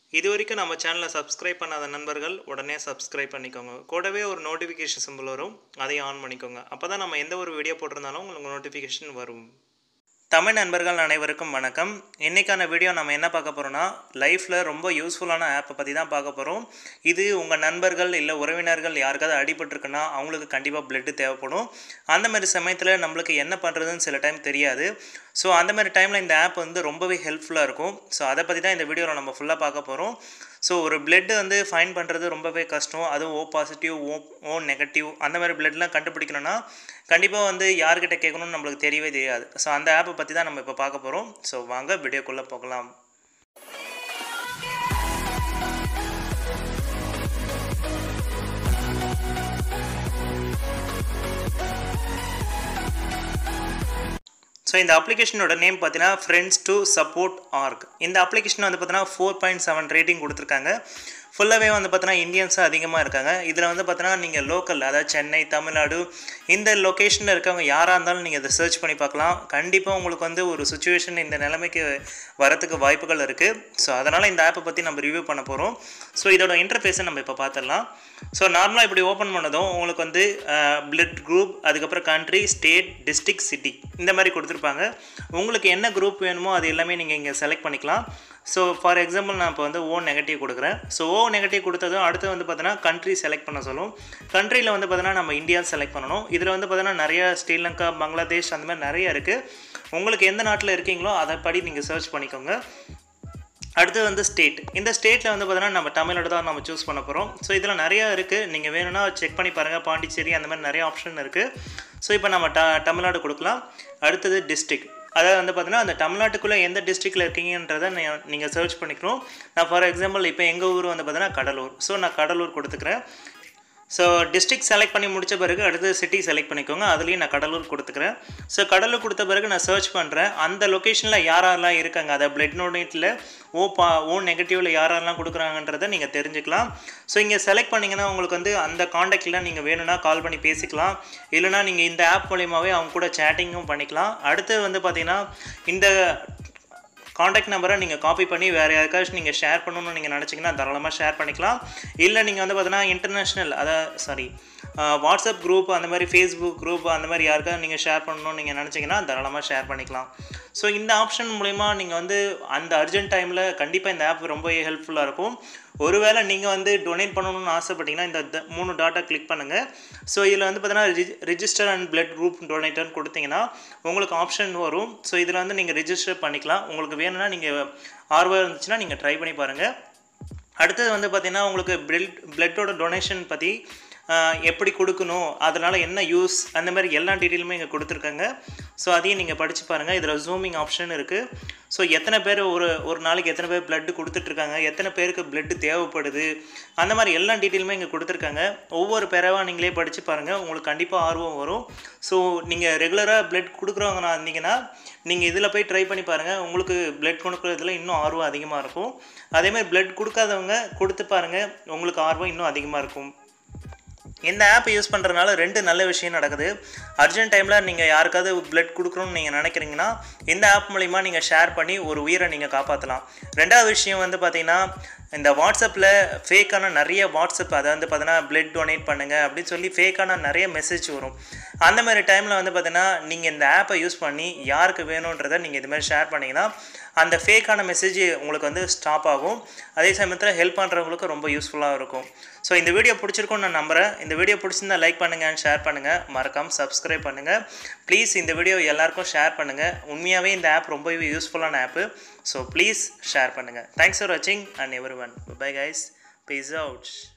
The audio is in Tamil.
இது வரைக்கும் நம்ம சேனலை சப்ஸ்கிரைப் பண்ணாத நண்பர்கள் உடனே சப்ஸ்கிரைப் பண்ணிக்கோங்க கூடவே ஒரு நோட்டிஃபிகேஷன் சிம்பிள் வரும் அதையும் ஆன் பண்ணிக்கோங்க அப்போ தான் நம்ம எந்த ஒரு வீடியோ போட்டிருந்தாலும் உங்களுக்கு நோட்டிஃபிகேஷன் வரும் தமிழ் நண்பர்கள் அனைவருக்கும் வணக்கம் இன்றைக்கான வீடியோ நம்ம என்ன பார்க்க போகிறோம்னா லைஃப்பில் ரொம்ப யூஸ்ஃபுல்லான ஆப்பை பற்றி தான் பார்க்க போகிறோம் இது உங்கள் நண்பர்கள் இல்லை உறவினர்கள் யாருக்காவது அடிபட்டிருக்குன்னா அவங்களுக்கு கண்டிப்பாக பிளட்டு தேவைப்படும் அந்த மாதிரி சமயத்தில் நம்மளுக்கு என்ன பண்ணுறதுன்னு சில டைம் தெரியாது ஸோ அந்த மாதிரி டைமில் இந்த ஆப் வந்து ரொம்பவே ஹெல்ப்ஃபுல்லாக இருக்கும் ஸோ அதை பற்றி தான் இந்த வீடியோவில் நம்ம ஃபுல்லாக பார்க்க போகிறோம் ஸோ ஒரு பிளட்டு வந்து ஃபைன் பண்ணுறது ரொம்பவே கஷ்டம் அதுவும் ஓ பாசிட்டிவ் ஓ ஓ நெகட்டிவ் அந்த மாதிரி பிளட்லாம் கண்டுபிடிக்கணும்னா கண்டிப்பாக வந்து யார்கிட்ட கேட்கணும்னு நம்மளுக்கு தெரியவே தெரியாது ஸோ அந்த ஆப்பை பற்றி தான் நம்ம இப்போ பார்க்க போகிறோம் ஸோ வாங்க வீடியோக்குள்ளே போகலாம் ஸோ இந்த அப்ளிகேஷனோட நேம் பார்த்தீங்கன்னா ஃப்ரெண்ட்ஸ் டு சப்போர்ட் ஆர்க் இந்த அப்ளிகேஷன் வந்து பார்த்தீங்கன்னா ஃபோர் பாயிண்ட் செவன் ரேட்டிங் கொடுத்துருக்காங்க ஃபுல்லாகவே வந்து பார்த்தீங்கன்னா இந்தியன்ஸ் அதிகமாக இருக்காங்க இதில் வந்து பார்த்தீங்கன்னா நீங்கள் லோக்கல் அதாவது சென்னை தமிழ்நாடு இந்த லொக்கேஷனில் இருக்கவங்க யாராக இருந்தாலும் நீங்கள் இதை சர்ச் பண்ணி பார்க்கலாம் கண்டிப்பாக உங்களுக்கு வந்து ஒரு சுச்சுவேஷன் இந்த நிலைமைக்கு வரத்துக்கு வாய்ப்புகள் இருக்குது ஸோ அதனால் இந்த ஆப்பை பற்றி நம்ம ரிவ்யூ பண்ண போகிறோம் ஸோ இதோட இன்டர்ஃபேஸை நம்ம இப்போ பார்த்துடலாம் ஸோ நார்மலாக இப்படி ஓப்பன் பண்ணதும் உங்களுக்கு வந்து பிளட் குரூப் அதுக்கப்புறம் கண்ட்ரி ஸ்டேட் டிஸ்ட்ரிக்ட் சிட்டி இந்த மாதிரி கொடுத்துருப்பாங்க உங்களுக்கு என்ன குரூப் வேணுமோ அது எல்லாமே நீங்கள் இங்கே செலக்ட் பண்ணிக்கலாம் ஸோ ஃபார் எக்ஸாம்பிள் நான் இப்போ வந்து ஓ நெகட்டிவ் கொடுக்குறேன் ஸோ ஓ நெகட்டிவ் கொடுத்ததும் அடுத்து வந்து பார்த்தீங்கன்னா கண்ட்ரி செலக்ட் பண்ண சொல்லும் கண்ட்ரியில் வந்து பார்த்தீங்கன்னா நம்ம இந்தியா செலக்ட் பண்ணணும் இதில் வந்து பார்த்தீங்கன்னா நிறைய ஸ்ரீலங்கா பங்களாதேஷ் அந்த மாதிரி நிறைய இருக்குது உங்களுக்கு எந்த நாட்டில் இருக்கீங்களோ அதை படி நீங்கள் சர்ச் பண்ணிக்கோங்க அடுத்து வந்து ஸ்டேட் இந்த ஸ்டேட்டில் வந்து பார்த்தீங்கன்னா நம்ம தமிழ்நாடு தான் நம்ம சூஸ் பண்ண போகிறோம் ஸோ இதில் நிறையா இருக்குது நீங்கள் வேணும்னா செக் பண்ணி பாருங்கள் பாண்டிச்சேரி அந்த மாதிரி நிறைய ஆப்ஷன் இருக்குது ஸோ இப்போ நம்ம ட தமிழ்நாடு கொடுக்கலாம் அடுத்தது டிஸ்ட்ரிக் அதாவது வந்து பார்த்தீங்கன்னா அந்த தமிழ்நாட்டுக்குள்ளே எந்த டிஸ்ட்ரிக்டில் இருக்கீங்கன்றதை நீங்கள் சர்ச் பண்ணிக்கணும் நான் ஃபார் எக்ஸாம்பிள் இப்போ எங்கள் ஊர் வந்து பார்த்தீங்கன்னா கடலூர் ஸோ நான் கடலூர் கொடுத்துக்கிறேன் ஸோ டிஸ்ட்ரிக்ட் செலக்ட் பண்ணி முடித்த பிறகு அடுத்து சிட்டி செலக்ட் பண்ணிக்கோங்க அதுலேயும் நான் கடலூர் கொடுத்துக்கிறேன் ஸோ கடலூர் கொடுத்த பிறகு நான் சர்ச் பண்ணுறேன் அந்த லொக்கேஷனில் யாரெல்லாம் இருக்காங்க அதை பிளட் நோனேட்டில் ஓ பா ஓ நெகட்டிவில் யாரெல்லாம் கொடுக்குறாங்கன்றதை நீங்கள் தெரிஞ்சுக்கலாம் ஸோ இங்கே செலக்ட் பண்ணிங்கன்னா உங்களுக்கு வந்து அந்த காண்டாக்டில் நீங்கள் வேணும்னா கால் பண்ணி பேசிக்கலாம் இல்லைனா நீங்கள் இந்த ஆப் மூலியமாகவே அவங்க கூட சேட்டிங்கும் பண்ணிக்கலாம் அடுத்து வந்து பார்த்திங்கன்னா இந்த காண்டாக்ட் நம்பரை நீங்கள் காப்பி பண்ணி வேறு யாருக்காச்சும் நீங்கள் ஷேர் பண்ணணும்னு நீங்கள் நினச்சிங்கன்னா தாராளமாக ஷேர் பண்ணிக்கலாம் இல்லை நீங்கள் வந்து பார்த்தீங்கன்னா இன்டர்நேஷ்னல் அதாவது சாரி வாட்ஸ்அப் குரூப் அந்த மாதிரி ஃபேஸ்புக் குரூப் அந்த மாதிரி யாருக்காவது நீங்கள் ஷேர் பண்ணணும்னு நீங்கள் நினச்சிங்கன்னா தாராளமாக ஷேர் பண்ணிக்கலாம் ஸோ இந்த ஆப்ஷன் மூலிமா நீங்கள் வந்து அந்த அர்ஜென்ட் டைமில் கண்டிப்பாக இந்த ஆப் ரொம்ப ஹெல்ப்ஃபுல்லாக இருக்கும் ஒருவேளை நீங்கள் வந்து டொனேட் பண்ணணும்னு ஆசைப்பட்டீங்கன்னா இந்த மூணு டாட்டா கிளிக் பண்ணுங்கள் ஸோ இதில் வந்து பார்த்தீங்கன்னா ரிஜிஸ்டர் அண்ட் பிளட் குரூப் டொனேட்டர்னு கொடுத்தீங்கன்னா உங்களுக்கு ஆப்ஷன் வரும் ஸோ இதில் வந்து நீங்கள் ரிஜிஸ்டர் பண்ணிக்கலாம் உங்களுக்கு வேணும்னா நீங்கள் ஆர்வம் இருந்துச்சுன்னா நீங்கள் ட்ரை பண்ணி பாருங்கள் அடுத்தது வந்து பார்த்திங்கன்னா உங்களுக்கு பிளட் பிளட்டோட டொனேஷன் பற்றி எப்படி கொடுக்கணும் அதனால் என்ன யூஸ் அந்த மாதிரி எல்லா டீட்டெயிலுமே இங்கே கொடுத்துருக்காங்க ஸோ அதையும் நீங்கள் படித்து பாருங்கள் இதில் ஜூமிங் ஆப்ஷன் இருக்குது ஸோ எத்தனை பேர் ஒரு ஒரு நாளைக்கு எத்தனை பேர் பிளட்டு கொடுத்துட்ருக்காங்க எத்தனை பேருக்கு பிளட்டு தேவைப்படுது அந்த மாதிரி எல்லா டீட்டெயிலுமே இங்கே கொடுத்துருக்காங்க ஒவ்வொரு பேராவாக நீங்களே படித்து பாருங்கள் உங்களுக்கு கண்டிப்பாக ஆர்வம் வரும் ஸோ நீங்கள் ரெகுலராக பிளட் கொடுக்குறவங்க இருந்தீங்கன்னா நீங்கள் இதில் போய் ட்ரை பண்ணி பாருங்கள் உங்களுக்கு பிளட் கொடுக்குறதுல இன்னும் ஆர்வம் அதிகமாக இருக்கும் அதேமாதிரி பிளட் கொடுக்காதவங்க கொடுத்து பாருங்கள் உங்களுக்கு ஆர்வம் இன்னும் அதிகமாக இருக்கும் இந்த ஆப் யூஸ் பண்ணுறதுனால ரெண்டு நல்ல விஷயம் நடக்குது அர்ஜென்ட் டைமில் நீங்கள் யாருக்காவது பிளட் கொடுக்கணும்னு நீங்கள் நினைக்கிறீங்கன்னா இந்த ஆப் மூலிமா நீங்கள் ஷேர் பண்ணி ஒரு உயிரை நீங்கள் காப்பாற்றலாம் ரெண்டாவது விஷயம் வந்து பார்த்திங்கன்னா இந்த வாட்ஸ்அப்பில் ஃபேக்கான நிறைய வாட்ஸ்அப் அதாவது பார்த்தீங்கன்னா பிளட் டொனேட் பண்ணுங்கள் அப்படின்னு சொல்லி ஃபேக்கான நிறைய மெசேஜ் வரும் அந்த மாதிரி டைமில் வந்து பார்த்தீங்கன்னா நீங்கள் இந்த ஆப்பை யூஸ் பண்ணி யாருக்கு வேணுன்றதை நீங்கள் இது மாதிரி ஷேர் பண்ணிங்கன்னா அந்த ஃபேக்கான மெசேஜ் உங்களுக்கு வந்து ஸ்டாப் ஆகும் அதே சமயத்தில் ஹெல்ப் பண்ணுறவங்களுக்கு ரொம்ப யூஸ்ஃபுல்லாக இருக்கும் ஸோ இந்த வீடியோ பிடிச்சிருக்கும்னு நான் நம்புகிறேன் இந்த வீடியோ பிடிச்சிருந்தா லைக் பண்ணுங்கள் ஷேர் பண்ணுங்கள் மறக்காமல் சப்ஸ்கிரைப் பண்ணுங்கள் ப்ளீஸ் இந்த வீடியோ எல்லாருக்கும் ஷேர் பண்ணுங்கள் உண்மையாகவே இந்த ஆப் ரொம்பவே யூஸ்ஃபுல்லான ஆப்பு ஸோ ப்ளீஸ் ஷேர் பண்ணுங்கள் தேங்க்ஸ் ஃபார் வாட்சிங் and everyone bye guys peace out